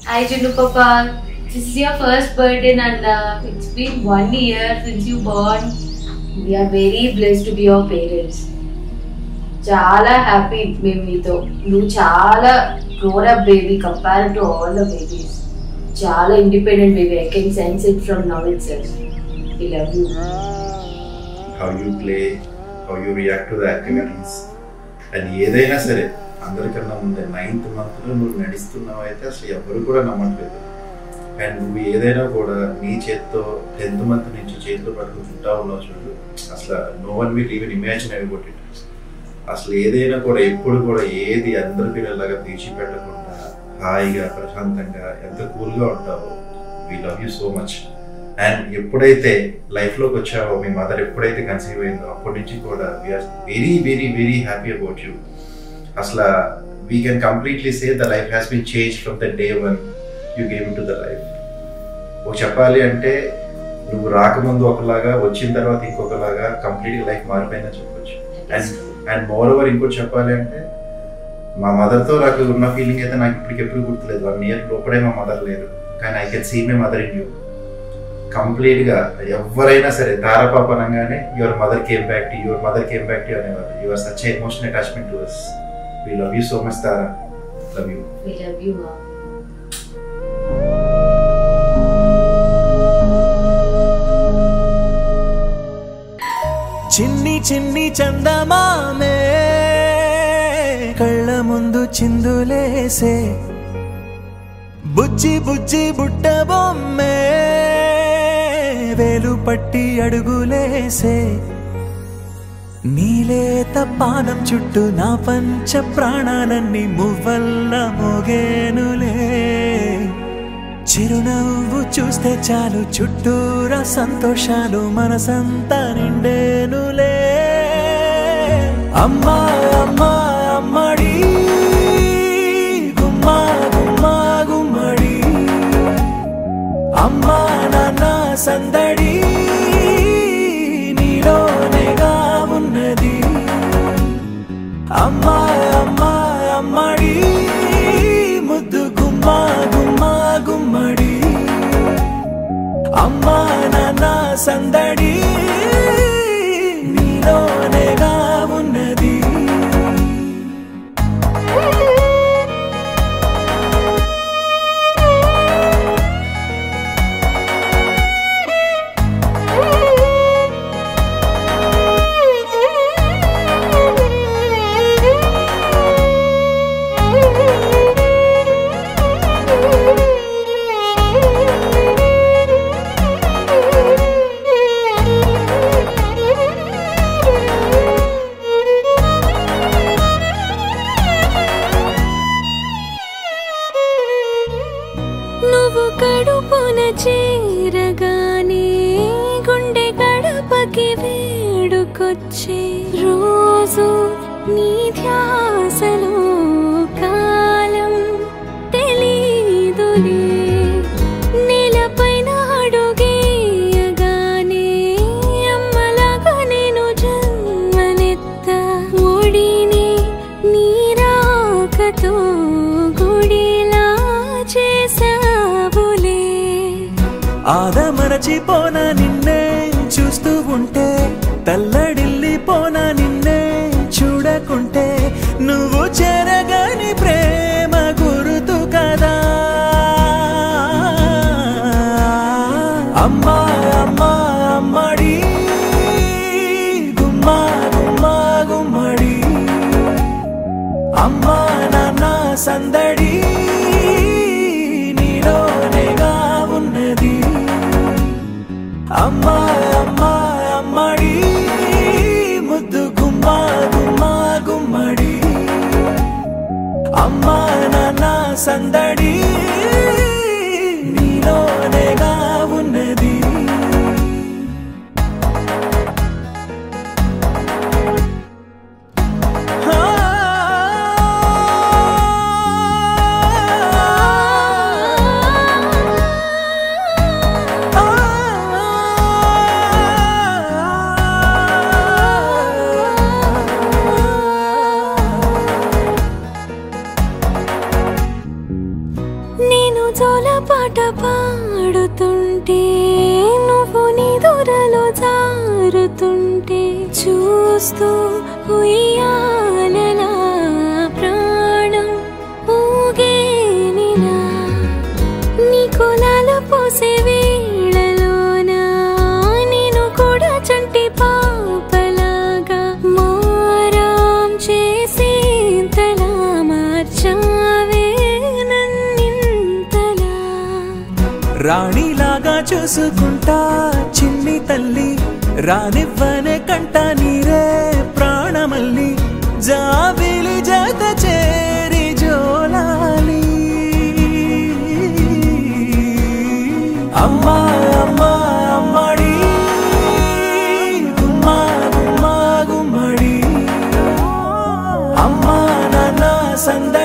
Hi, Junu Papa. This is your first birthday, Nanda. It's been one year since you born. We are very blessed to be your parents. చాలా happy మేము మీతో నువ్వు చాలా grown up baby compare to all the babies చాలా independent baby I can sense it from now itself we love you how you play how you react to the activities and ఏదైనా సరే అందరికన్నా ముందే ninth మంత్లో నువ్వు నడుస్తున్నావు అయితే అసలు ఎవరు కూడా నమ్మట్లేదు అండ్ నువ్వు ఏదైనా కూడా నీ చేత్తో టెన్త్ మంత్ నుంచి చేతిలో పట్టుకుని చుట్టా ఉన్నావు చూడు అసలు no one will even imagine about it అసలు ఏదైనా కూడా ఎప్పుడు కూడా ఏది అందరి పిల్లలాగా తీర్చిపెట్టకుండా హాయిగా ప్రశాంతంగా ఎంత కూల్గా ఉంటావో we love you so much and ఎప్పుడైతే లైఫ్లోకి వచ్చావో మీ మదర్ ఎప్పుడైతే కన్సీవ్ అయిందో అప్పటి నుంచి కూడా we are very very very happy about you అసలు we can completely say the life has been change from the day one you came to the life ఒక చెప్పాలి అంటే నువ్వు రాకముందు ఒకలాగా వచ్చిన తర్వాత ఇంకొకలాగా కంప్లీట్గా లైఫ్ మారిపోయిందని చెప్పొచ్చు అండ్ అండ్ మోర్ ఓవర్ ఇంకోటి చెప్పాలి అంటే మా మదర్తో నాకు ఉన్న ఫీలింగ్ అయితే నాకు ఇప్పటికి ఎప్పుడు గుర్తులేదు వన్ ఇయర్ లోపడే మా మదర్ లేరు కానీ I can see my mother in you కంప్లీట్గా ఎవరైనా సరే తారపాప అనగానే your mother came back to your mother came back to అనేవారు your such emotional attachment to us we love you so much Tara love you we love you మా చిన్ని చిన్ని చందమామే కళ్ళ ముందు చిందులేసే బుజ్జి బుజ్జి బుట్ట బొమ్మే వేలు పట్టి అడుగులేసే నీలేత పానం చుట్టూ నా పంచ ప్రాణాలన్నీ మువ్వల్ల మోగేనులే చిరునవ్వు చూస్తే చాలు చుట్టూరా సంతోషాలు మనసంతా నిండేనులే అమ్మా అమ్మా అమ్మడి గుమ్మా గుమ్మా గుమ్మడి అమ్మా నాన్న సందడి నీలోనేగా ఉన్నది అమ్మా అమ్మా అమ్మడి ముద్దు గుమ్మా గుమ్మా గుమ్మడి అమ్మా నాన్న సందడి నీలోనేగా ఉన్నది నువ్వు కడుపున చేరగానే గుండె గడపకి వేడుకొచ్చే రోజు నీ ధ్యాసలో కాలం తెలీదులే నేలపైన అడుగేయగానే అమ్మలాగా నేను జన్మనెత్త ఒడిని నీరాకతో గుడిలా చేసావులే ఆదమరచిపోన నిన్నే చూస్తూ ఉంటే తల్లడిల్లిపోన నిన్నే చూడకుంటే నువ్వు చెరగని ప్రేమ గురుతు కదా అమ్మా అమ్మా అమ్మడి గుమ్మా గుమ్మా గుమ్మడి అమ్మా నాన్న సందడి నీలోనేగా ఉన్నది అమ్మా అమ్మా అమ్మడి ముద్దు గుమ్మా గుమ్మా గుమ్మడి అమ్మా నాన్న సందడి నీలోనేగా ఉన్నది మోస్తూ ఉయ్యాలలా ప్రాణం ఊగేనిలా నీ కులాలు పోసే వేళలోన నేను కూడా చంటి పాపలాగా మారాం చేసేంతలా మార్చావే నన్నింతలా రాణిలాగా చూసుకుంటా చిన్ని తల్లి రానివ్వనే కంట నీరే ప్రాణమల్లి జాబిలి జత చేరి జోలాలి అమ్మా అమ్మా అమ్మడి గుమ్మా గుమ్మా గుమ్మడి అమ్మా నాన్న సందడి